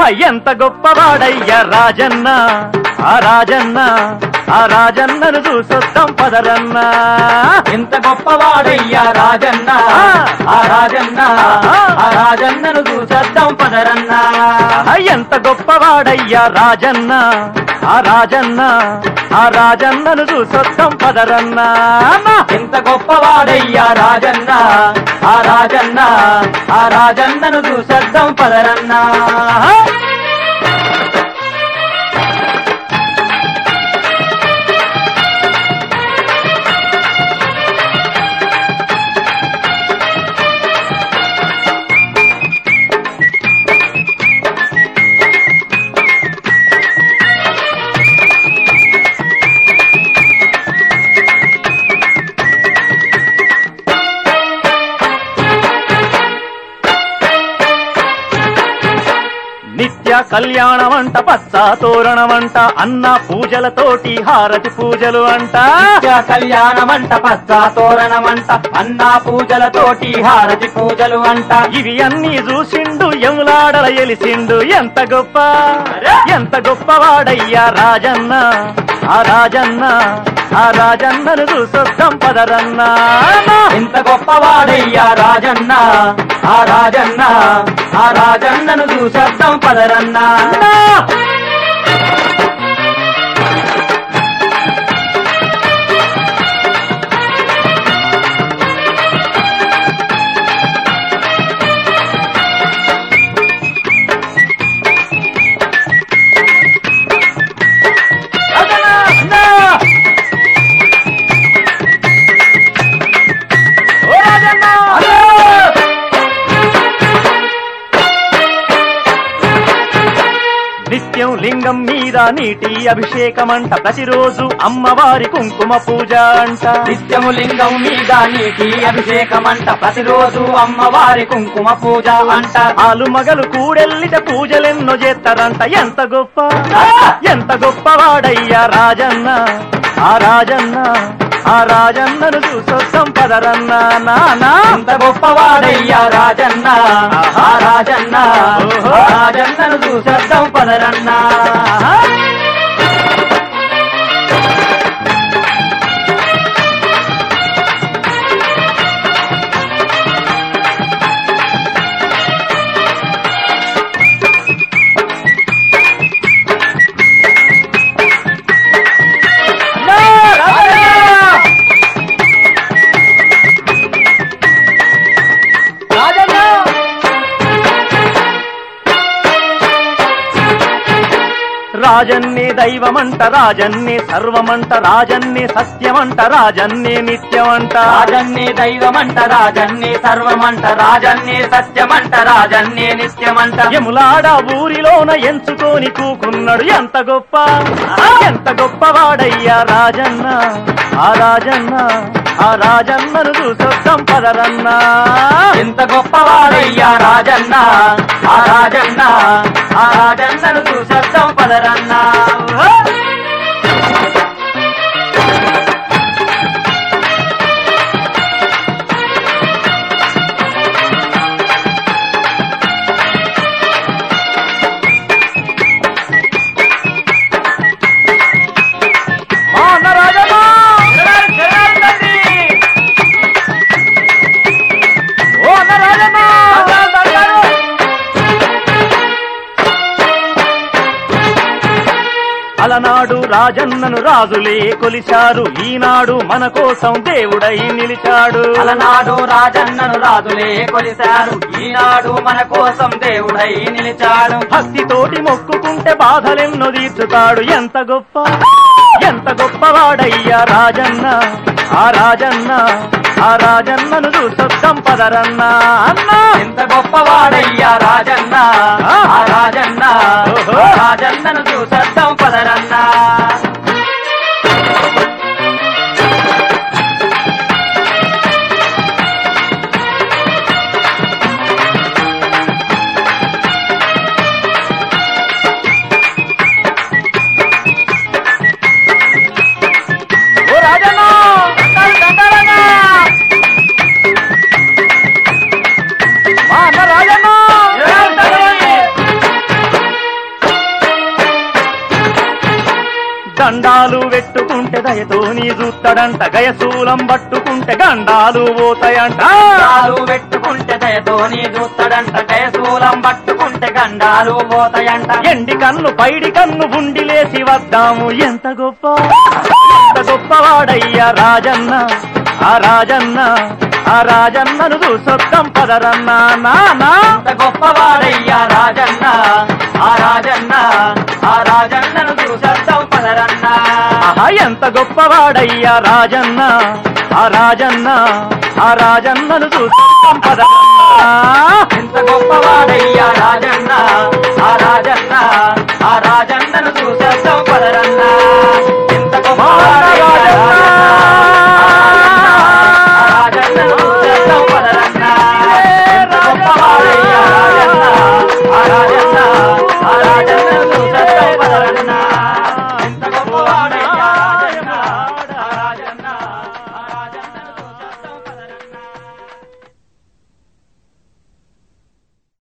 ఎంత గొప్పవాడయ్యా రాజన్న ఆ రాజన్న ఆ రాజన్నను చూసొద్దాం పదరన్నా ఎంత గొప్పవాడయ్యా రాజన్న ఆ రాజన్న ఆ రాజన్నను చూసేద్దాం పదరన్నా ఎంత గొప్పవాడయ్యా రాజన్న ఆ రాజన్న ఆ రాజన్నను చూసొద్దాం పదరన్నా ఎంత గొప్పవాడయ్యా రాజన్న ఆ రాజన్న ఆ రాజన్నను చూసేద్దాం పదరన్నా నిత్య కళ్యాణమంట పచ్చ తోరణమంట అన్న పూజలతోటి హారతి పూజలు అంట నిత్య కళ్యాణమంట పచ్చ తోరణమంట అన్నా పూజలతోటి హారతి పూజలు అంట ఇవి అన్ని చూసిండు యములాడల ఎలిసిండు ఎంత గొప్ప ఎంత గొప్పవాడయ్యా రాజన్న ఆ రాజన్న ఆ రాజన్నను చూసొద్దాం పదరన్నా ఎంత గొప్పవాడయ్యా రాజన్న ఆ రాజన్న ఆ రాజన్నను చూసేద్దాం పదరన్నా నిత్యం లింగం మీద నీటి అభిషేకమంట ప్రతిరోజు అమ్మవారి కుంకుమ పూజ అంట నిత్యము లింగం మీద నీటి అభిషేకమంట ప్రతిరోజు అమ్మవారి కుంకుమ పూజ అంట ఆలు మగలు కూడెల్లిట పూజలెన్నో చేస్తారంట ఎంత గొప్ప ఎంత గొప్పవాడయ్యా రాజన్న ఆ రాజన్న ఆ రాజన్నను చూసొద్దాం పదరన్నా నానా ఎంత గొప్పవాడయ్యా రాజన్న ఆ రాజన్న ఆ రాజన్నను చూసేద్దాం పదరన్నా రాజన్నే దైవమంట రాజన్నే సర్వమంట రాజన్నే సత్యమంట రాజన్నే నిత్యమంట రాజన్నే దైవమంట రాజన్నే సర్వమంట రాజన్నే సత్యమంట రాజన్నే నిత్యమంట యములాడ ఊరిలోన ఎంచుకొని కూకున్నాడు ఎంత గొప్ప ఎంత గొప్పవాడయ్యా రాజన్న ఆ రాజన్న ఆ రాజన్నను చూసొద్దాం పదరన్నా ఎంత గొప్పవాడయ్యా రాజన్న ఆ రాజన్న ఆ రాజన్నను చూసేద్దాం పదరన్నా మా అన్న రాజన్న ఓ అన్న రాజన్న అలనాడు రాజన్నను రాజులే కొలిచారు ఈనాడు మన కోసం దేవుడై నిలిచాడు అలనాడు రాజన్నను రాజులే కొలిశారు ఈనాడు మన కోసం దేవుడై నిలిచాడు భక్తితోటి మొక్కుకుంటే బాధలెన్నో తీర్చుతాడు ఎంత గొప్ప ఎంత గొప్పవాడయ్యా రాజన్న ఆ రాజన్న ఆ రాజన్నను చూసొద్దాం పదరన్నా అన్నా ఎంత గొప్పవాడయ్యా రాజన్న ఆ రాజన్న ఆ రాజన్నను చూసేద్దాం పదరన్నా ఓ రాజన్న మా అన్న రాజన్న దండాలు పెట్టుకుంటే దయతో నీ చూస్తాడంట గయశూలం పట్టుకుంటే గండాలు పోతాయంట కాలు పెట్టుకుంటే దయతో నీ చూస్తాడంట కయశూలం పట్టుకుంటే గండాలు పోతాయంట ఎండి కన్ను పైడి కన్ను ఉండి లేచి వద్దాము ఎంత గొప్ప ఎంత గొప్పవాడయ్యా రాజన్న ఆ రాజన్న ఆ రాజన్నను చూసొద్దాం పదరన్నా నానా ఎంత గొప్పవాడయ్యా రాజన్న ఆ రాజన్న ఆ రాజన్నను చూసేద్దాం పదరన్నా ఆహా ఎంత గొప్పవాడయ్యా రాజన్న ఆ రాజన్న ఆ రాజన్నను చూసొద్దాం పదరన్నా ఎంత గొప్ప